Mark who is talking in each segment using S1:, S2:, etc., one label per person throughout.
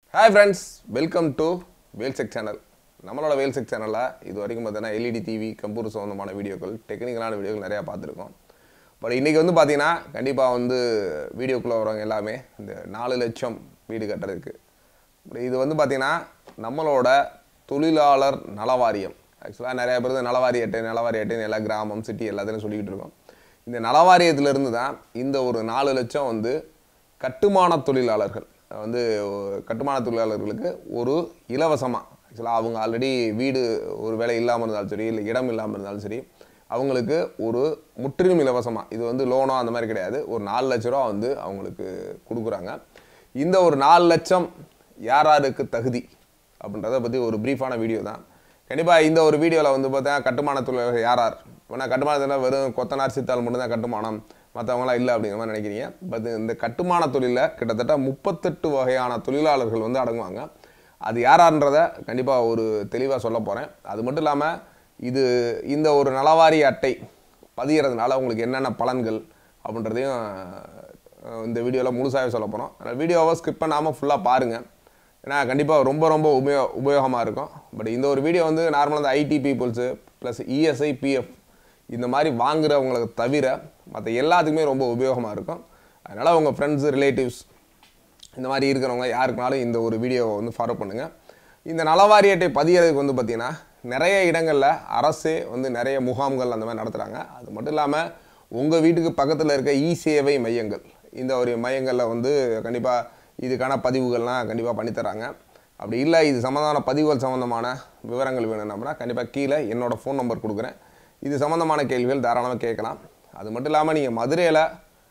S1: Hi friends welcome to வேல்செக் channel நம்மளோட வேல்செக் சேனலில் இது வரைக்கும் பார்த்தீங்கன்னா எல்இடி டிவி கம்ப்யூட்டர் சம்மந்தமான வீடியோக்கள் டெக்னிக்கலான வீடியோக்கள் நிறையா பார்த்துருக்கோம் பட் இன்றைக்கி வந்து பார்த்தீங்கன்னா கண்டிப்பாக வந்து வீடியோக்குள்ளே வரவங்க எல்லாமே இந்த நாலு லட்சம் வீடு கட்டுறதுக்கு இப்படி இது வந்து பார்த்தீங்கன்னா நம்மளோட தொழிலாளர் நலவாரியம் ஆக்சுவலாக நிறைய பேர் இந்த நலவாரி அட்டை நலவாரி அட்டைன்னு எல்லா கிராமம் சிட்டி எல்லாத்தையும் சொல்லிக்கிட்டு இருக்கோம் இந்த நலவாரியத்திலிருந்து தான் இந்த ஒரு நாலு லட்சம் வந்து கட்டுமான தொழிலாளர்கள் வந்து ஒரு கட்டுமான தொழிலாளர்களுக்கு ஒரு இலவசமாக ஆக்சுவலாக அவங்க ஆல்ரெடி வீடு ஒரு வேலை இல்லாமல் இருந்தாலும் சரி இல்லை இடம் இல்லாமல் இருந்தாலும் சரி அவங்களுக்கு ஒரு முற்றிலும் இலவசமாக இது வந்து லோனோ அந்த மாதிரி கிடையாது ஒரு நாலு லட்ச ரூபா வந்து அவங்களுக்கு கொடுக்குறாங்க இந்த ஒரு நாலு லட்சம் யார் யாருக்கு தகுதி அப்படின்றத பற்றி ஒரு ப்ரீஃபான வீடியோ தான் கண்டிப்பாக இந்த ஒரு வீடியோவில் வந்து பார்த்தா கட்டுமான தொழிலாளர்கள் யார் யார் ஏன்னா கட்டுமானத்தில் வெறும் கொத்தனார் சித்தால் மட்டும்தான் கட்டுமானம் மற்றவங்களாம் இல்லை அப்படிங்கிற மாதிரி நினைக்கிறீங்க பட் இந்த கட்டுமான தொழிலில் கிட்டத்தட்ட முப்பத்தெட்டு வகையான தொழிலாளர்கள் வந்து அடங்குவாங்க அது யாரான்றதை கண்டிப்பாக ஒரு தெளிவாக சொல்ல போகிறேன் அது மட்டும் இல்லாமல் இது இந்த ஒரு நலவாரி அட்டை பதிகிறதுனால உங்களுக்கு என்னென்ன பலன்கள் அப்படின்றதையும் அஹ், இந்த வீடியோவில் முழுசாகவே சொல்ல போகிறோம் அதனால் வீடியோவை ஸ்கிப் பண்ணாமல் ஃபுல்லாக பாருங்கள் ஏன்னா கண்டிப்பாக ரொம்ப ரொம்ப உபயோ உபயோகமாக இருக்கும் பட் இந்த ஒரு வீடியோ வந்து நார்மலாக இந்த IT peoples plus ESI PF இந்த மாதிரி வாங்குறவங்களுக்கு தவிர மற்ற எல்லாத்துக்குமே ரொம்ப உபயோகமாக இருக்கும் அதனால் உங்கள் ஃப்ரெண்ட்ஸு ரிலேட்டிவ்ஸ் இந்த மாதிரி இருக்கிறவங்க யாருக்குனாலும் இந்த ஒரு வீடியோவை வந்து ஃபாலோ பண்ணுங்கள் இந்த நலவாரி அட்டை பதியறதுக்கு வந்து பார்த்திங்கன்னா நிறைய இடங்களில் அரசே வந்து நிறைய முகாம்கள் அந்த மாதிரி நடத்துகிறாங்க அது மட்டும் இல்லாமல் உங்கள் வீட்டுக்கு பக்கத்தில் இருக்க இ சேவை மையங்கள் இந்த ஒரு மையங்களில் வந்து கண்டிப்பாக இதுக்கான பதிவுகள்லாம் கண்டிப்பாக பண்ணித்தராங்க அப்படி இல்லை இது சம்மந்தமான பதிவுகள் சம்மந்தமான விவரங்கள் வேணும் அப்படின்னா கண்டிப்பாக கீழே என்னோடய ஃபோன் நம்பர் கொடுக்குறேன் இது சம்மந்தமான கேள்விகள் தாராளமாக கேட்கலாம் அது மட்டும் இல்லாமல் நீங்கள் மதுரையில்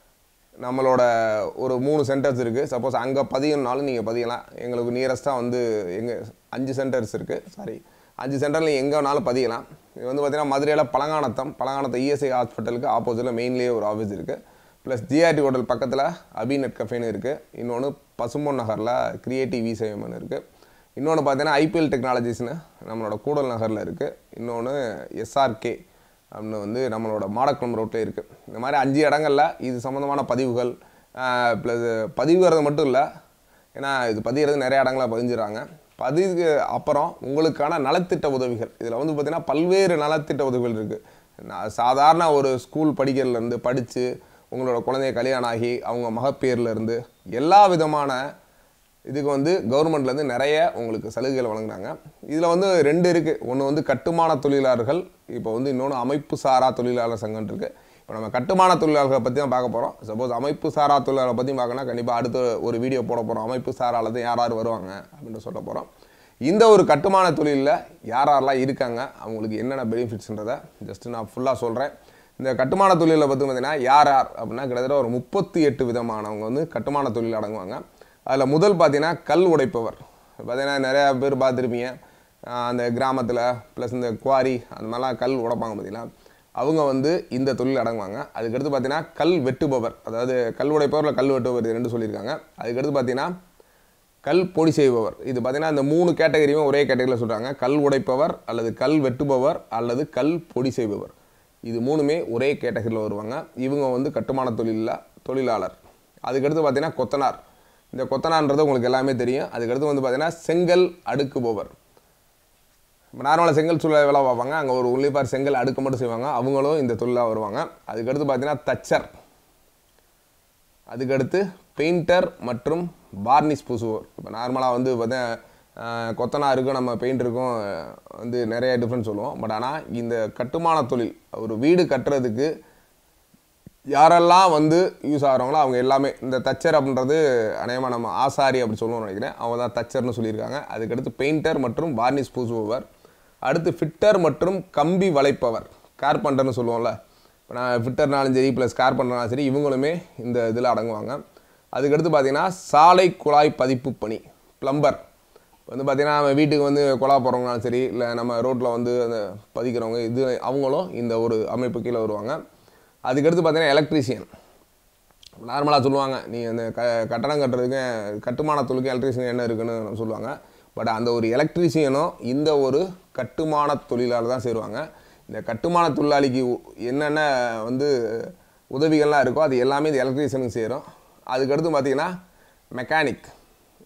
S1: நம்மளோட ஒரு மூணு சென்டர்ஸ் இருக்குது சப்போஸ் அங்கே பதியணுனாலும் நீங்கள் பதியலாம் எங்களுக்கு நியரஸ்ட்டாக வந்து எங்கள் அஞ்சு சென்டர்ஸ் இருக்குது சாரி அஞ்சு சென்டரில் எங்கே வேணாலும் பதியலாம் இது வந்து பார்த்திங்கன்னா மதுரையில் பழங்கானத்தம் பழங்கானத்தம் இஎஸ்ஐ ஹாஸ்பிட்டலுக்கு ஆப்போசிட்டில் மெயின்லேயே ஒரு ஆஃபீஸ் இருக்குது ப்ளஸ் ஜிஆர்டி ஹோட்டல் பக்கத்தில் அபி நெட் கஃபேன்னு இருக்குது இன்னொன்று பசும்பொன் நகரில் கிரியேட்டிவ் வி சேவன் இருக்குது இன்னொன்று பார்த்தீங்கன்னா ஐபிஎல் டெக்னாலஜிஸ்னு நம்மளோட கூடல் நகரில் இருக்குது இன்னொன்று எஸ்ஆர்கே அப்படின்னு வந்து நம்மளோட மாடக்குளம் ரோட்டில் இருக்குது இந்த மாதிரி அஞ்சு இடங்கள்ல இது சம்மந்தமான பதிவுகள் ப்ளஸ் பதிவுறது மட்டும் இல்லை ஏன்னா இது பதிகிறது நிறைய இடங்களில் பதிஞ்சிடறாங்க பதிவுக்கு அப்புறம் உங்களுக்கான நலத்திட்ட உதவிகள் இதில் வந்து பார்த்திங்கன்னா பல்வேறு நலத்திட்ட உதவிகள் இருக்குது சாதாரண ஒரு ஸ்கூல் படிக்கிறதுலேருந்து படித்து உங்களோட குழந்தைய கல்யாணம் ஆகி அவங்க மகப்பேர்ல இருந்து எல்லா விதமான இதுக்கு வந்து கவர்மெண்ட்லேருந்து நிறைய உங்களுக்கு சலுகைகள் வழங்குறாங்க இதில் வந்து ரெண்டு இருக்குது ஒன்று வந்து கட்டுமான தொழிலாளர்கள் இப்போ வந்து இன்னொன்று அமைப்பு சாரா தொழிலாளர் சங்கம் இருக்குது இப்போ நம்ம கட்டுமான தொழிலாளர்களை பற்றி தான் பார்க்க போகிறோம் சப்போஸ் அமைப்பு சாரா தொழிலாளரை பற்றி பார்க்கணும் கண்டிப்பாக அடுத்த ஒரு வீடியோ போட போகிறோம் அமைப்பு சாரால தான் யார் யார் வருவாங்க அப்படின்னு சொல்ல போகிறோம் இந்த ஒரு கட்டுமான தொழிலில் யார் யாரெல்லாம் இருக்காங்க அவங்களுக்கு என்னென்ன பெனிஃபிட்ஸ்ன்றதை ஜஸ்ட் நான் ஃபுல்லாக சொல்கிறேன் இந்த கட்டுமான தொழிலில் பற்றி பார்த்தீங்கன்னா யார் யார் அப்படின்னா கிட்டத்தட்ட ஒரு முப்பத்தி எட்டு விதமானவங்க வந்து கட்டுமான தொழில் அடங்குவாங்க அதில் முதல் பார்த்தீங்கன்னா கல் உடைப்பவர் பார்த்தீங்கன்னா நிறையா பேர் பார்த்துருப்பீங்க ஆஹ் அந்த கிராமத்தில் ப்ளஸ் இந்த குவாரி அந்த மாதிரிலாம் கல் உடைப்பாங்க பார்த்தீங்களா அவங்க வந்து இந்த தொழில் அடங்குவாங்க அதுக்கடுத்து பார்த்தீங்கன்னா கல் வெட்டுபவர் அதாவது கல் உடைப்பவரில் கல் வெட்டுபவர் இது ரெண்டு சொல்லியிருக்காங்க அதுக்கடுத்து பார்த்தீங்கன்னா கல் பொடி செய்பவர் இது பார்த்தீங்கன்னா இந்த மூணு கேட்டகரியும் ஒரே கேட்டகரியில் சொல்கிறாங்க கல் உடைப்பவர் அல்லது கல் வெட்டுபவர் அல்லது கல் பொடி செய்பவர் இது மூணுமே ஒரே கேட்டகரியில் வருவாங்க இவங்க வந்து கட்டுமான தொழிலில் தொழிலாளர் அதுக்கடுத்து பார்த்தீங்கன்னா கொத்தனார் இந்த கொத்தனார்ன்றது உங்களுக்கு எல்லாமே தெரியும் அதுக்கடுத்து வந்து பார்த்தீங்கன்னா செங்கல் அடுக்குபவர் இப்போ நார்மலாக செங்கல் சூழல் வேலை பார்ப்பாங்க அங்கே ஒரு உள்ளிப்பார் செங்கல் அடுக்க மட்டும் செய்வாங்க அவங்களும் இந்த தொழிலாக வருவாங்க அதுக்கடுத்து பார்த்தீங்கன்னா தச்சர் அதுக்கடுத்து பெயிண்டர் மற்றும் வார்னிஷ் பூசுவோர் இப்போ நார்மலாக வந்து பார்த்தீங்கன்னா கொத்தனாருக்கும் நம்ம பெயிண்டருக்கும் அஹ், வந்து நிறைய டிஃப்ரென்ஸ் சொல்லுவோம் பட் ஆனால் இந்த கட்டுமான தொழில் ஒரு வீடு கட்டுறதுக்கு யாரெல்லாம் வந்து யூஸ் ஆகிறவங்களோ அவங்க எல்லாமே இந்த தச்சர் அப்படின்றது அநேகமாக நம்ம ஆசாரி அப்படி சொல்லுவோம்னு நினைக்கிறேன் அவங்க தான் தச்சர்னு சொல்லியிருக்காங்க அதுக்கடுத்து பெயிண்டர் மற்றும் வார்னிஷ் பூசுபவர் அடுத்து ஃபிட்டர் மற்றும் கம்பி வளைப்பவர் கார்பண்டர்னு சொல்லுவோம்ல இப்போ நான் ஃபிட்டர்னாலும் சரி ப்ளஸ் கார்பண்டர்னாலும் சரி இவங்களுமே இந்த இதில் அடங்குவாங்க அதுக்கடுத்து பார்த்தீங்கன்னா சாலை குழாய் பதிப்பு பணி ப்ளம்பர் வந்து பார்த்தீங்கன்னா நம்ம வீட்டுக்கு வந்து குழா போடுறவங்கனாலும் சரி இல்லை நம்ம ரோட்டில் வந்து அந்த பதிக்கிறவங்க இது அவங்களும் இந்த ஒரு அமைப்பு கீழே வருவாங்க அதுக்கடுத்து பார்த்தீங்கன்னா எலக்ட்ரீஷியன் நார்மலாக சொல்லுவாங்க நீ அந்த க கட்டணம் கட்டுறதுக்கு கட்டுமான தொழிலுக்கு எலக்ட்ரீஷியன் என்ன இருக்குன்னு சொல்லுவாங்க பட் அந்த ஒரு எலக்ட்ரீஷியனும் இந்த ஒரு கட்டுமான தொழிலாளர் தான் சேருவாங்க இந்த கட்டுமான தொழிலாளிக்கு உ- என்னென்ன வந்து உதவிகள்லாம் இருக்கோ அது எல்லாமே இந்த எலக்ட்ரீஷியனுக்கு சேரும் அதுக்கடுத்து பார்த்தீங்கன்னா மெக்கானிக்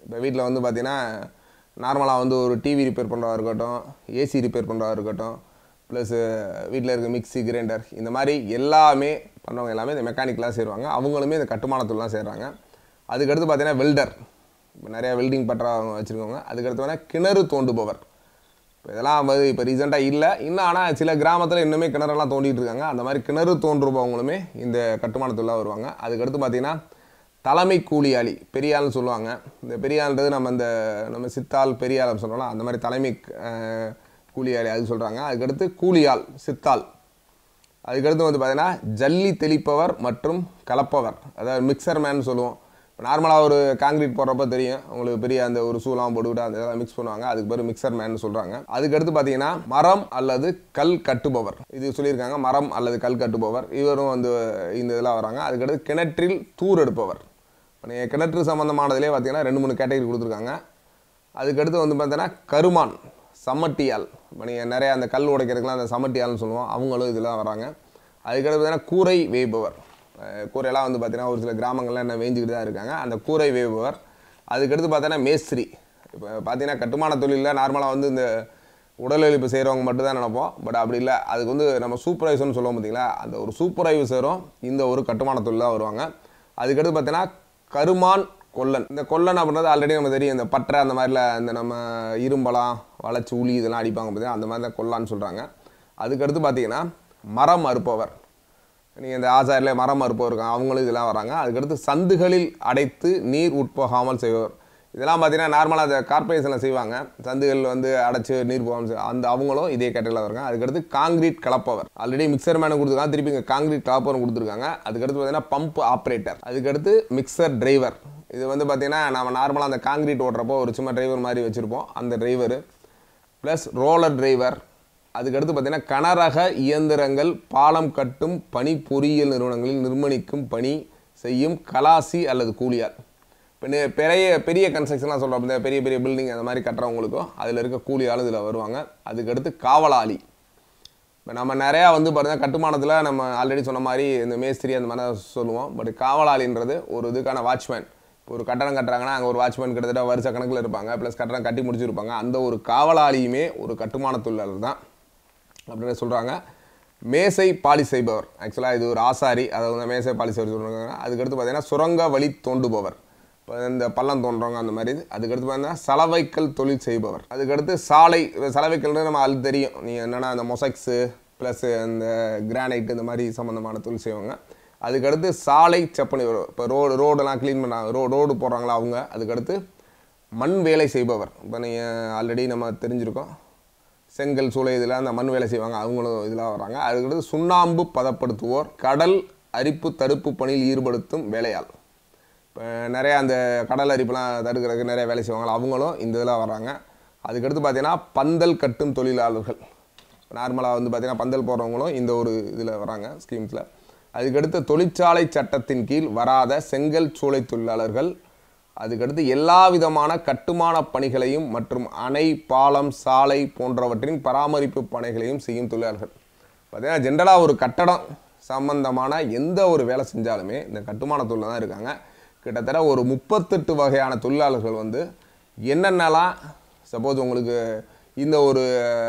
S1: இப்போ வீட்டில் வந்து பார்த்தீங்கன்னா நார்மலாக வந்து ஒரு டிவி ரிப்பேர் பண்ணுறதா இருக்கட்டும் ஏசி ரிப்பேர் பண்ணுறதா இருக்கட்டும் ப்ளஸ் வீட்டில் இருக்க மிக்ஸி கிரைண்டர் இந்த மாதிரி எல்லாமே பண்ணுறவங்க எல்லாமே இந்த மெக்கானிக்கெலாம் சேருவாங்க அவங்களுமே இந்த கட்டுமானத்துலாம் சேர்றாங்க அதுக்கடுத்து பார்த்தீங்கன்னா வெல்டர் இப்போ நிறையா வெல்டிங் பற்றவங்க வச்சுருக்கவங்க அதுக்கடுத்து வேணால் கிணறு தோண்டுபவர் இப்போ இதெல்லாம் வந்து இப்போ ரீசெண்டாக இல்லை இன்னும் ஆனால் சில கிராமத்தில் இன்னுமே கிணறெல்லாம் தோண்டிட்டு இருக்காங்க அந்த மாதிரி கிணறு தோன்றுபவங்களுமே இந்த கட்டுமானத்துலாம் வருவாங்க அதுக்கடுத்து பார்த்தீங்கன்னா தலைமை கூலியாளி பெரியாள்னு சொல்லுவாங்க இந்த பெரியாள்ன்றது நம்ம இந்த நம்ம சித்தாள் பெரியாள் சொல்கிறோம்ல அந்த மாதிரி தலைமை அஹ், கூலியாளி அது சொல்கிறாங்க அதுக்கடுத்து கூலியாள் சித்தாள் அதுக்கடுத்து வந்து பார்த்தீங்கன்னா ஜல்லி தெளிப்பவர் மற்றும் கலப்பவர் அதாவது மிக்சர் மேன் சொல்லுவோம் நார்மலாக ஒரு காங்கிரீட் போடுறப்ப தெரியும் உங்களுக்கு பெரிய அந்த ஒரு சூலாம் போட்டுக்கிட்டு அந்த இதெல்லாம் மிக்ஸ் பண்ணுவாங்க அதுக்கு பேர் மிக்சர் மேன் சொல்கிறாங்க அதுக்கடுத்து பார்த்தீங்கன்னா மரம் அல்லது கல் கட்டுபவர் இது சொல்லியிருக்காங்க மரம் அல்லது கல் கட்டுபவர் இவரும் வந்து இந்த இதெல்லாம் வராங்க அதுக்கடுத்து கிணற்றில் தூர் எடுப்பவர் இப்போ நீங்கள் கிணற்று சம்மந்தமானதுலேயே பார்த்தீங்கன்னா ரெண்டு மூணு கேட்டகரி கொடுத்துருக்காங்க அதுக்கடுத்து வந்து பார்த்தீங்கன்னா கருமான் சம்மட்டியால் இப்போ நீங்கள் நிறைய அந்த கல் உடைக்கிறதுக்குலாம் அந்த சம்மட்டியால்னு சொல்லுவோம் அவங்களும் இதெல்லாம் வராங்க அதுக்கடுத்து பார்த்தீங்கன்னா கூரை வேய்பவர் அஹ் கூரையெல்லாம் வந்து பார்த்தீங்கன்னா ஒரு சில கிராமங்கள்லாம் என்ன வேஞ்சிக்கிட்டு தான் இருக்காங்க அந்த கூரை வேய்பவர் அதுக்கடுத்து பார்த்தீங்கன்னா மேஸ்திரி இப்போ பார்த்தீங்கன்னா கட்டுமான தொழிலில் நார்மலாக வந்து இந்த உடல் உழைப்பு செய்கிறவங்க மட்டும் தான் நினைப்போம் பட் அப்படி இல்லை அதுக்கு வந்து நம்ம சூப்பர்வைசர்னு சொல்லுவோம் பார்த்தீங்களா அந்த ஒரு சூப்பர்வைசரும் இந்த ஒரு கட்டுமான தொழில் தான் வருவாங்க அதுக்கடுத்து பார்த்தீங்கன்னா கருமான் கொல்லன் இந்த கொல்லன் அப்படின்றது ஆல்ரெடி நம்ம தெரியும் இந்த பட்டறை அந்த மாதிரில இந்த நம்ம இரும்பலாம் வளைச்சி உளி இதெல்லாம் அடிப்பாங்க பார்த்தீங்கன்னா அந்த மாதிரி தான் கொல்லான்னு சொல்கிறாங்க அதுக்கடுத்து பார்த்தீங்கன்னா மரம் அறுப்பவர் நீங்கள் இந்த ஆசாரில் மரம் அறுப்பவர் இருக்காங்க அவங்களும் இதெல்லாம் வராங்க அதுக்கடுத்து சந்துகளில் அடைத்து நீர் உட்போகாமல் செய்வர் இதெல்லாம் பார்த்தீங்கன்னா நார்மலாக அந்த கார்பரேஷனில் செய்வாங்க சந்துகள் வந்து அடைச்சு நீர் போகாமல் செய்- அந்த அவங்களும் இதே கேட்டகரியில் இருக்காங்க அதுக்கடுத்து காங்கிரீட் கலப்பவர் ஆல்ரெடி மிக்சர் மேனு கொடுத்துருக்காங்க திருப்பி இங்கே காங்கிரீட் கலப்பவரும் கொடுத்துருக்காங்க அதுக்கடுத்து பார்த்தீங்கன்னா பம்ப் ஆப்ரேட்டர் அதுக்கடுத்து மிக்சர் டிரைவர் இது வந்து பார்த்தீங்கன்னா நம்ம நார்மலாக அந்த காங்கிரீட் ஓட்டுறப்போ ஒரு சும்மா டிரைவர் மாதிரி வச்சுருப்போம் அந்த டிரைவரு ப்ளஸ் ரோலர் டிரைவர் அதுக்கடுத்து பார்த்தீங்கன்னா கனரக இயந்திரங்கள் பாலம் கட்டும் பணி பொறியியல் நிறுவனங்களில் நிர்மாணிக்கும் பணி செய்யும் கலாசி அல்லது கூலியார் இப்போ நெ- பெரிய பெரிய கன்ஸ்ட்ரக்ஷன்லாம் சொல்கிறோம் இந்த பெரிய பெரிய பில்டிங் அந்த மாதிரி கட்டுறவங்களுக்கும் அதில் இருக்க கூலியாலும் இதில் வருவாங்க அதுக்கடுத்து காவலாளி இப்போ நம்ம நிறையா வந்து பார்த்தீங்கன்னா கட்டுமானத்தில் நம்ம ஆல்ரெடி சொன்ன மாதிரி இந்த மேஸ்திரி அந்த மாதிரி தான் சொல்லுவோம் பட் காவலாளின்றது ஒரு இதுக்கான வாட்ச்மேன் இப்போ ஒரு கட்டடம் கட்டுறாங்கன்னா அங்கே ஒரு வாட்ச்மேன் கிட்டத்தட்ட வருஷ கணக்கில் இருப்பாங்க ப்ளஸ் கட்டடம் கட்டி முடிச்சிருப்பாங்க அந்த ஒரு காவலாளியுமே ஒரு கட்டுமான தொழிலாளர் தான் அப்படின்னு சொல்கிறாங்க மேசை பாலி செய்பவர் ஆக்சுவலாக இது ஒரு ஆசாரி அதை வந்து மேசை பாலி செய்வர் சொல்கிறாங்க அதுக்கடுத்து பார்த்தீங்கன்னா சுரங்க வழி தோண்டுபவர் இப்போ இந்த பள்ளம் தோன்றவங்க அந்த மாதிரி இது. அதுக்கடுத்து பார்த்தீங்கன்னா சலவைக்கல் தொழில் செய்பவர் அதுக்கடுத்து சாலை சலவைக்கல்னு நம்ம அது தெரியும் நீங்கள் என்னென்னா அந்த மொசைக்ஸு ப்ளஸ் இந்த கிரானைட் இந்த மாதிரி சம்மந்தமான தொழில் செய்வாங்க அதுக்கடுத்து சாலை செப்பனி இப்போ ரோடு ரோடெல்லாம் க்ளீன் பண்ணாங்க ரோ ரோடு போடுறாங்களா அவங்க அதுக்கடுத்து மண் வேலை செய்பவர் இப்போ நீங்கள் ஆல்ரெடி நம்ம தெரிஞ்சிருக்கோம் செங்கல் சூளை இதில் அந்த மண் வேலை செய்வாங்க அவங்களும் இதில் வராங்க அதுக்கடுத்து சுண்ணாம்பு பதப்படுத்துவோர் கடல் அரிப்பு தடுப்பு பணியில் ஈடுபடுத்தும் வேலையாள் இப்போ நிறையா அந்த கடல் அரிப்புலாம் தடுக்கிறதுக்கு நிறைய வேலை செய்வாங்க அவங்களும் இந்த இதில் வராங்க அதுக்கடுத்து பார்த்தீங்கன்னா பந்தல் கட்டும் தொழிலாளர்கள் நார்மலாக வந்து பார்த்தீங்கன்னா பந்தல் போடுறவங்களும் இந்த ஒரு இதில் வராங்க ஸ்கீம்ஸில் அதுக்கடுத்து தொழிற்சாலை சட்டத்தின் கீழ் வராத செங்கல் சூளை தொழிலாளர்கள் அதுக்கடுத்து எல்லா விதமான கட்டுமான பணிகளையும் மற்றும் அணை பாலம் சாலை போன்றவற்றின் பராமரிப்பு பணிகளையும் செய்யும் தொழிலாளர்கள் பார்த்தீங்கன்னா ஜென்ரலாக ஒரு கட்டடம் சம்பந்தமான எந்த ஒரு வேலை செஞ்சாலுமே இந்த கட்டுமான தொழில் தான் இருக்காங்க கிட்டத்தட்ட ஒரு முப்பத்தெட்டு வகையான தொழிலாளர்கள் வந்து என்னென்னலாம் சப்போஸ் உங்களுக்கு இந்த ஒரு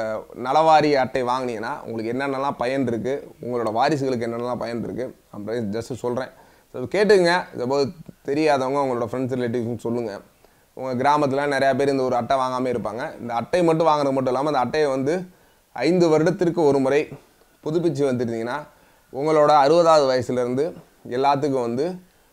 S1: நலவாரி அட்டை வாங்கினீங்கன்னா உங்களுக்கு என்னென்னலாம் பயன் இருக்குது உங்களோட வாரிசுகளுக்கு என்னென்னலாம் பயன் இருக்குது அப்படின்னு ஜஸ்ட் சொல்கிறேன் ஸோ கேட்டுங்க சப்போஸ் தெரியாதவங்க உங்களோட ஃப்ரெண்ட்ஸ் ரிலேட்டிவ்ஸ் சொல்லுங்கள் உங்கள் கிராமத்தில் நிறையா பேர் இந்த ஒரு அட்டை வாங்காமல் இருப்பாங்க இந்த அட்டை மட்டும் வாங்குறது மட்டும் இல்லாமல் அந்த அட்டையை வந்து ஐந்து வருடத்திற்கு ஒரு முறை புதுப்பிச்சு வந்துருந்தீங்கன்னா உங்களோட அறுபதாவது வயசுலேருந்து எல்லாத்துக்கும் வந்து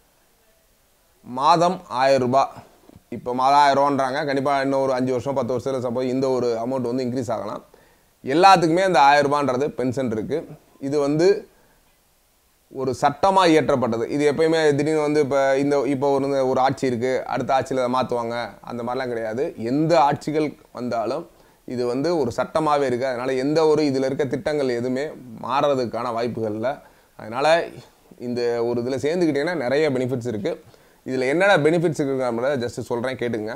S1: மாதம் ஆயிரம் ரூபாய் இப்போ மாதம் ஆயிரம் ரூபான்றாங்க கண்டிப்பாக இன்னும் ஒரு அஞ்சு வருஷம் பத்து வருஷத்தில் சப்போஸ் இந்த ஒரு அமௌண்ட் வந்து இன்க்ரீஸ் ஆகலாம் எல்லாத்துக்குமே அந்த ஆயிரம் ரூபான்றது பென்ஷன் இருக்குது இது வந்து ஒரு சட்டமாக இயற்றப்பட்டது இது எப்பயுமே திடீர்னு வந்து இப்போ இந்த இப்போ ஒரு ஒரு ஆட்சி இருக்குது அடுத்த ஆட்சியில் அதை மாற்றுவாங்க அந்த மாதிரிலாம் கிடையாது எந்த ஆட்சிகள் வந்தாலும் இது வந்து ஒரு சட்டமாகவே இருக்குது அதனால் எந்த ஒரு இதில் இருக்க திட்டங்கள் எதுவுமே மாறுறதுக்கான வாய்ப்புகள் இல்லை அதனால் இந்த ஒரு இதில் சேர்ந்துக்கிட்டிங்கன்னா நிறைய பெனிஃபிட்ஸ் இருக்குது இதில் என்னென்ன பெனிஃபிட்ஸ் இருக்குங்கிறத ஜஸ்ட் சொல்கிறேன் கேட்டுங்க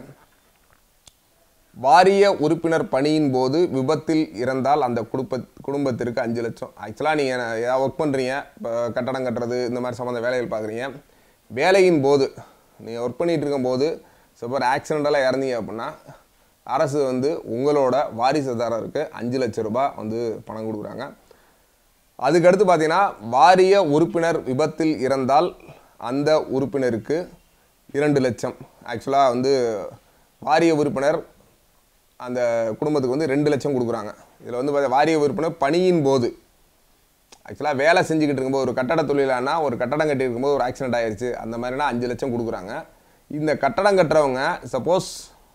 S1: வாரிய உறுப்பினர் பணியின் போது விபத்தில் இறந்தால் அந்த குடும்ப குடும்பத்திற்கு அஞ்சு லட்சம் ஆக்சுவலாக நீங்கள் ஏதாவது ஒர்க் பண்ணுறீங்க இப்போ கட்டடம் கட்டுறது இந்த மாதிரி சம்மந்த வேலைகள் பார்க்குறீங்க வேலையின் போது நீங்கள் ஒர்க் பண்ணிகிட்டு இருக்கும்போது சப்போஸ் ஆக்சிடென்டலாக இறந்தீங்க அப்படின்னா அரசு வந்து உங்களோட வாரிசுதாரருக்கு அஞ்சு லட்ச ரூபாய் வந்து பணம் கொடுக்குறாங்க அதுக்கடுத்து பார்த்தீங்கன்னா வாரிய உறுப்பினர் விபத்தில் இறந்தால் அந்த உறுப்பினருக்கு இரண்டு லட்சம் ஆக்சுவலாக வந்து வாரிய உறுப்பினர் அந்த குடும்பத்துக்கு வந்து ரெண்டு லட்சம் கொடுக்குறாங்க இதில் வந்து பார்த்தா வாரிய உறுப்பினர் பணியின் போது ஆக்சுவலாக வேலை செஞ்சுக்கிட்டு இருக்கும்போது ஒரு கட்டட தொழிலானா ஒரு கட்டடம் கட்டி இருக்கும்போது ஒரு ஆக்சிடென்ட் ஆயிடுச்சு அந்த மாதிரினா அஞ்சு லட்சம் கொடுக்குறாங்க இந்த கட்டடம் கட்டுறவங்க சப்போஸ்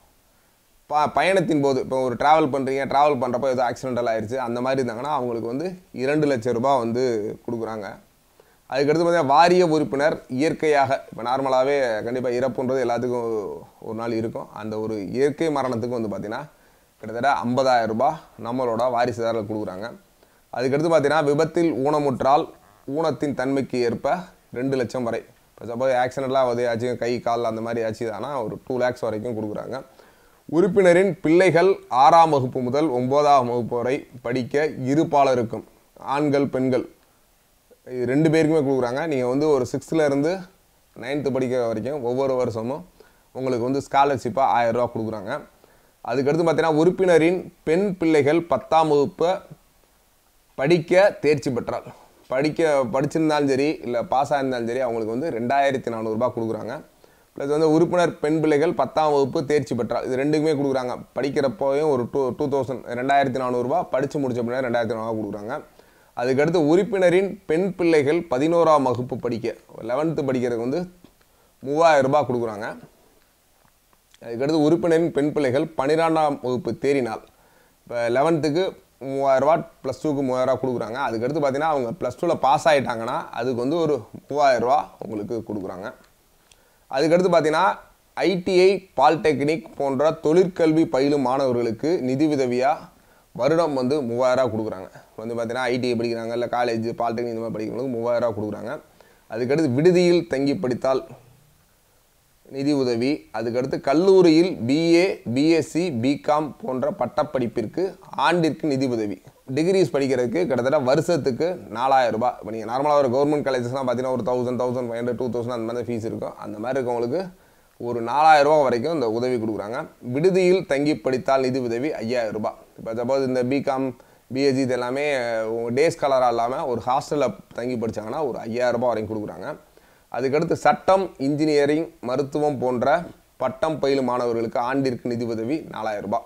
S1: ப பயணத்தின் போது இப்போ ஒரு ட்ராவல் பண்ணுறீங்க ட்ராவல் பண்ணுறப்போ ஏதோ ஆக்சிடென்டல் ஆயிடுச்சு அந்த மாதிரி இருந்தாங்கன்னா அவங்களுக்கு வந்து இரண்டு லட்சம் ரூபாய் வந்து கொடுக்குறாங்க அதுக்கடுத்து பார்த்தீங்கன்னா வாரிய உறுப்பினர் இயற்கையாக இப்போ நார்மலாகவே கண்டிப்பாக இறப்புன்றது எல்லாத்துக்கும் ஒரு நாள் இருக்கும் அந்த ஒரு இயற்கை மரணத்துக்கு வந்து பார்த்தீங்கன்னா கிட்டத்தட்ட 50000 ரூபாய் நம்மளோட வாரிசுதாரர்கள் கொடுக்குறாங்க அதுக்கடுத்து பார்த்தீங்கன்னா விபத்தில் ஊனமுற்றால் ஊனத்தின் தன்மைக்கு ஏற்ப ரெண்டு லட்சம் வரை இப்போ சப்போஸ் ஆக்சிடென்ட்லாம் உதவியாச்சும் கை கால் அந்த மாதிரி ஆச்சுதானா ஒரு டூ லேக்ஸ் வரைக்கும் கொடுக்குறாங்க உறுப்பினரின் பிள்ளைகள் ஆறாம் வகுப்பு முதல் ஒன்பதாம் வகுப்பு வரை படிக்க இருபாலருக்கும் ஆண்கள் பெண்கள் இது ரெண்டு பேருக்குமே கொடுக்குறாங்க நீங்கள் வந்து ஒரு சிக்ஸ்த்தில் இருந்து நைன்த்து படிக்கிற வரைக்கும் ஒவ்வொரு வருஷமும் உங்களுக்கு வந்து ஸ்காலர்ஷிப்பாக ஆயிரம் ரூபா கொடுக்குறாங்க அதுக்கடுத்து பார்த்தீங்கன்னா உறுப்பினரின் பெண் பிள்ளைகள் பத்தாம் வகுப்பை படிக்க தேர்ச்சி பெற்றால் படிக்க படிச்சிருந்தாலும் சரி இல்லை பாஸ் ஆயிருந்தாலும் சரி அவங்களுக்கு வந்து ரெண்டாயிரத்தி நானூறுரூபா கொடுக்குறாங்க ப்ளஸ் வந்து உறுப்பினர் பெண் பிள்ளைகள் பத்தாம் வகுப்பு தேர்ச்சி பெற்றால் இது ரெண்டுக்குமே கொடுக்குறாங்க படிக்கிறப்போயும் ஒரு டூ டூ தௌசண்ட் ரெண்டாயிரத்தி நானூறுரூபா படித்து முடிச்ச பின்னாடி ரெண்டாயிரத்தி நானூறுவா கொடுக்குறாங்க அதுக்கடுத்து உறுப்பினரின் பெண் பிள்ளைகள் பதினோராம் வகுப்பு படிக்க லெவன்த்து படிக்கிறதுக்கு வந்து மூவாயிரம் ரூபாய் கொடுக்குறாங்க அதுக்கடுத்து உறுப்பினரின் பெண் பிள்ளைகள் பன்னிரெண்டாம் வகுப்பு தேறினால் இப்போ லெவன்த்துக்கு மூவாயிரரூபா ப்ளஸ் டூக்கு மூவாயிரரூவா கொடுக்குறாங்க அதுக்கடுத்து பார்த்தீங்கன்னா அவங்க ப்ளஸ் டூவில் பாஸ் ஆகிட்டாங்கன்னா அதுக்கு வந்து ஒரு மூவாயிரரூவா உங்களுக்கு கொடுக்குறாங்க அதுக்கடுத்து பார்த்தீங்கன்னா ஐடிஐ பாலிடெக்னிக் போன்ற தொழிற்கல்வி பயிலும் மாணவர்களுக்கு நிதி உதவியாக வருடம் வந்து மூவாயிரரூவா கொடுக்குறாங்க வந்து பார்த்தீங்கன்னா ஐடிஐ படிக்கிறாங்க இல்லை காலேஜ் பாலிடெக்னிக் இந்த மாதிரி படிக்கிறவங்களுக்கு மூவாயிரரூவா கொடுக்குறாங்க அதுக்கடுத்து விடுதியில் தங்கி படித்தால் நிதி உதவி அதுக்கடுத்து கல்லூரியில் பிஏ பிஎஸ்சி பிகாம் போன்ற பட்டப்படிப்பிற்கு ஆண்டிற்கு நிதி உதவி டிகிரிஸ் படிக்கிறதுக்கு கிட்டத்தட்ட வருஷத்துக்கு நாலாயிரம் ரூபாய் இப்போ நீங்கள் நார்மலாக ஒரு கவர்மெண்ட் காலேஜஸ்லாம் பார்த்தீங்கன்னா ஒரு thousand thousand five hundred two thousand அந்த மாதிரி ஃபீஸ் இருக்கும் அந்த மாதிரி இருக்கவங்களுக்கு ஒரு நாலாயிரம் ரூபாய் வரைக்கும் இந்த உதவி கொடுக்குறாங்க விடுதியில் தங்கி படித்தால் நிதி உதவி ஐயாயிரம் ரூபாய் இப்போ சப்போஸ் இந்த பிகாம் பிஎஸ்சி இது எல்லாமே டே ஸ்காலராக இல்லாமல் ஒரு ஹாஸ்டலில் தங்கி படிச்சாங்கன்னா ஒரு ஐயாயிரம் ரூபாய் வரைக்கும் கொடுக்குறாங்க அதுக்கடுத்து சட்டம் இன்ஜினியரிங் மருத்துவம் போன்ற பட்டம் பயிலும் மாணவர்களுக்கு ஆண்டிற்கு நிதி உதவி நாலாயிரம் ரூபாய்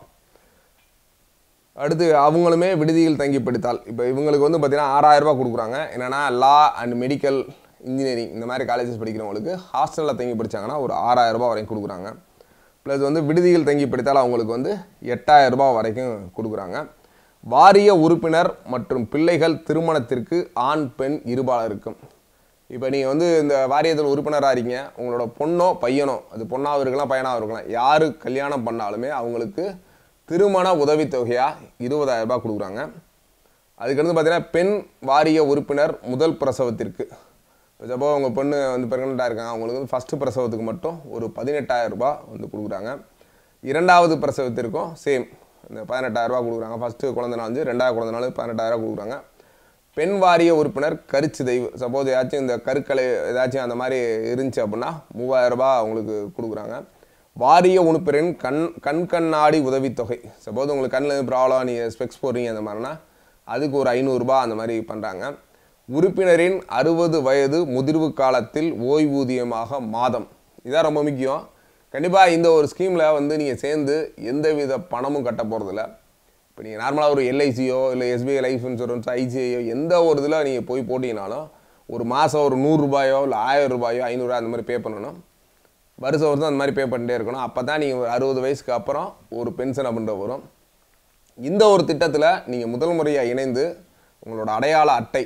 S1: அடுத்து அவங்களுமே விடுதியில் தங்கி படித்தால் இப்போ இவங்களுக்கு வந்து பார்த்தீங்கன்னா ஆறாயிரம் ரூபாய் கொடுக்குறாங்க என்னென்னா லா அண்ட் மெடிக்கல் இன்ஜினியரிங் இந்த மாதிரி காலேஜஸ் படிக்கிறவங்களுக்கு ஹாஸ்டலில் தங்கி படிச்சாங்கன்னா ஒரு ஆறாயிரம் ரூபாய் வரைக்கும் கொடுக்குறாங்க ப்ளஸ் வந்து விடுதியில் தங்கி படித்தால் அவங்களுக்கு வந்து எட்டாயிரம் ரூபாய் வரைக்கும் கொடுக்குறாங்க வாரிய உறுப்பினர் மற்றும் பிள்ளைகள் திருமணத்திற்கு ஆண் பெண் இருபாலருக்கும் இப்போ நீங்கள் வந்து இந்த வாரியத்தில் உறுப்பினராக இருக்கீங்க உங்களோட பொண்ணோ பையனோ அது பொண்ணாக இருக்கலாம் பையனாக இருக்கலாம் யார் கல்யாணம் பண்ணாலுமே அவங்களுக்கு திருமண உதவித்தொகையாக இருபதாயிரம் ரூபாய் கொடுக்குறாங்க அதுக்கடுத்து பார்த்தீங்கன்னா பெண் வாரிய உறுப்பினர் முதல் பிரசவத்திற்கு சப்போ உங்கள் பொண்ணு வந்து ப்ரெக்னெண்ட்டாக இருக்காங்க அவங்களுக்கு வந்து ஃபஸ்ட்டு பிரசவத்துக்கு மட்டும் ஒரு பதினெட்டாயிரம் ரூபாய் வந்து கொடுக்குறாங்க இரண்டாவது பிரசவத்திற்கும் சேம் இந்த பதினெட்டாயிரம் ரூபாய் கொடுக்குறாங்க ஃபஸ்ட்டு குழந்தை நாள் வந்து ரெண்டாவது குழந்தை நாள் பதினெட்டாயிரம் கொடுக்குறாங்க பெண் வாரிய உறுப்பினர் கருச்சிதைவு சப்போஸ் ஏதாச்சும் இந்த கருக்கலை ஏதாச்சும் அந்த மாதிரி இருந்துச்சு அப்படின்னா மூவாயிரம் ரூபாய் அவங்களுக்கு கொடுக்குறாங்க வாரிய உறுப்பினரின் கண் கண் கண்ணாடி உதவித்தொகை சப்போஸ் உங்களுக்கு கண்ணில் ப்ராப்ளம் நீங்கள் ஸ்பெக்ஸ் போடுறீங்க அந்த மாதிரினா அதுக்கு ஒரு ஐநூறுரூபா அந்த மாதிரி பண்ணுறாங்க உறுப்பினரின் அறுபது வயது முதிர்வு காலத்தில் ஓய்வூதியமாக மாதம் இதான் ரொம்ப முக்கியம் கண்டிப்பாக இந்த ஒரு ஸ்கீமில் வந்து நீங்கள் சேர்ந்து எந்தவித பணமும் கட்ட போகிறதில்ல இப்போ நீங்கள் நார்மலாக ஒரு எல்ஐசியோ இல்லை எஸ்பிஐ லைஃப் இன்சூரன்ஸ் ஐசிஐயோ எந்த ஒரு இதில் நீங்கள் போய் போட்டிங்கனாலும் ஒரு மாதம் ஒரு நூறுரூபாயோ இல்லை ஆயிரம் ரூபாயோ ஐநூறுரூவா அந்த மாதிரி பே பண்ணணும் வருஷம் வருஷம் அந்த மாதிரி பே பண்ணிட்டே இருக்கணும் அப்போ தான் நீங்கள் அறுபது வயசுக்கு அப்புறம் ஒரு பென்ஷன் அப்படின்ற வரும் இந்த ஒரு திட்டத்தில் நீங்கள் முதல் முறையாக இணைந்து உங்களோட அடையாள அட்டை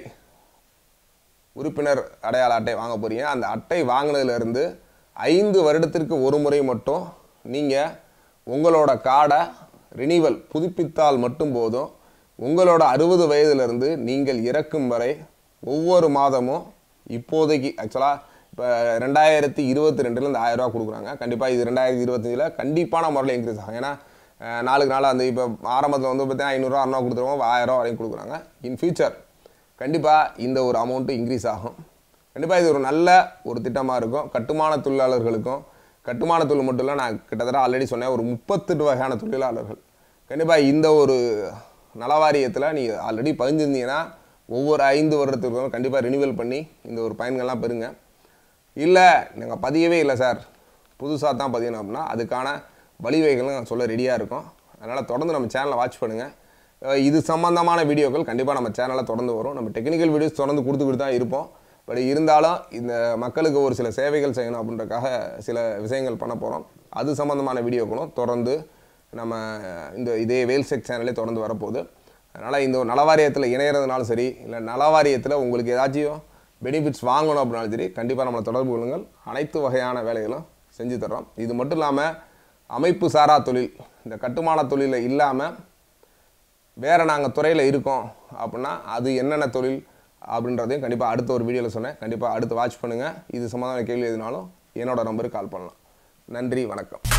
S1: உறுப்பினர் அடையாள அட்டை வாங்க போகிறீங்க அந்த அட்டை வாங்கினதுலேருந்து ஐந்து வருடத்திற்கு ஒரு முறை மட்டும் நீங்கள் உங்களோட கார்டை ரினிவல் புதுப்பித்தால் மட்டும் போதும் உங்களோட அறுபது வயதிலிருந்து நீங்கள் இறக்கும் வரை ஒவ்வொரு மாதமும் இப்போதைக்கு ஆக்சுவலாக இப்போ ரெண்டாயிரத்தி இருபத்தி ரெண்டுலேருந்து ஆயிரம் ரூபா கொடுக்குறாங்க கண்டிப்பாக இது ரெண்டாயிரத்தி இருபத்தஞ்சில் கண்டிப்பான முறையில் இன்க்ரீஸ் ஆகும் ஏன்னா அஹ், நாளுக்கு நாள் அந்த இப்போ ஆரம்பத்தில் வந்து பார்த்தீங்கன்னா ஐநூறுரூவா அறநூறுவா கொடுத்துருவோம் ஆயிரம் ரூபா வரைக்கும் கொடுக்குறாங்க இன் ஃபியூச்சர் கண்டிப்பாக இந்த ஒரு அமௌண்ட்டு இன்க்ரீஸ் ஆகும் கண்டிப்பாக இது ஒரு நல்ல ஒரு திட்டமாக இருக்கும் கட்டுமான தொழிலாளர்களுக்கும் கட்டுமான தொழில் மட்டும் இல்லை நான் கிட்டத்தட்ட ஆல்ரெடி சொன்னேன் ஒரு முப்பத்தெட்டு வகையான தொழிலாளர்கள் கண்டிப்பாக இந்த ஒரு நலவாரியத்தில் நீ ஆல்ரெடி பதிஞ்சிருந்தீங்கன்னா ஒவ்வொரு ஐந்து வருடத்துக்கும் கண்டிப்பாக ரினிவல் பண்ணி இந்த ஒரு பயன்கள்லாம் பெறுங்க இல்லை நாங்கள் பதியவே இல்லை சார் புதுசாக தான் பதியணும் அப்படின்னா அதுக்கான வழிவகைகளும் நான் சொல்ல ரெடியாக இருக்கோம் அதனால் தொடர்ந்து நம்ம சேனலை வாட்ச் பண்ணுங்கள் அஹ் இது சம்மந்தமான வீடியோக்கள் கண்டிப்பாக நம்ம சேனலில் தொடர்ந்து வரும் நம்ம டெக்னிக்கல் வீடியோஸ் தொடர்ந்து கொடுத்துக்கிட்டு தான் இருப்போம் பட் இருந்தாலும் இந்த மக்களுக்கு ஒரு சில சேவைகள் செய்யணும் அப்படின்றக்காக சில விஷயங்கள் பண்ண போகிறோம் அது சம்மந்தமான வீடியோக்களும் தொடர்ந்து நம்ம இந்த இதே வேல்செக் சேனலே தொடர்ந்து வரப்போகுது அதனால் இந்த ஒரு நலவாரியத்தில் இணையறதுனாலும் சரி இல்லை நலவாரியத்தில் உங்களுக்கு ஏதாச்சும் பெனிஃபிட்ஸ் வாங்கணும் அப்படின்னாலும் சரி கண்டிப்பாக நம்மளை தொடர்பு கொள்ளுங்கள் அனைத்து வகையான வேலைகளும் செஞ்சு தர்றோம் இது மட்டும் இல்லாமல் அமைப்பு சாரா தொழில் இந்த கட்டுமான தொழிலில் இல்லாமல் வேறு நாங்கள் துறையில் இருக்கோம் அப்படின்னா அது என்னென்ன தொழில் அப்படின்றதையும் கண்டிப்பாக அடுத்த ஒரு வீடியோவில் சொன்னேன் கண்டிப்பாக அடுத்து வாட்ச் பண்ணுங்கள் இது சம்மந்தமான கேள்வி எதுனாலும் என்னோட நம்பருக்கு கால் பண்ணலாம் நன்றி வணக்கம்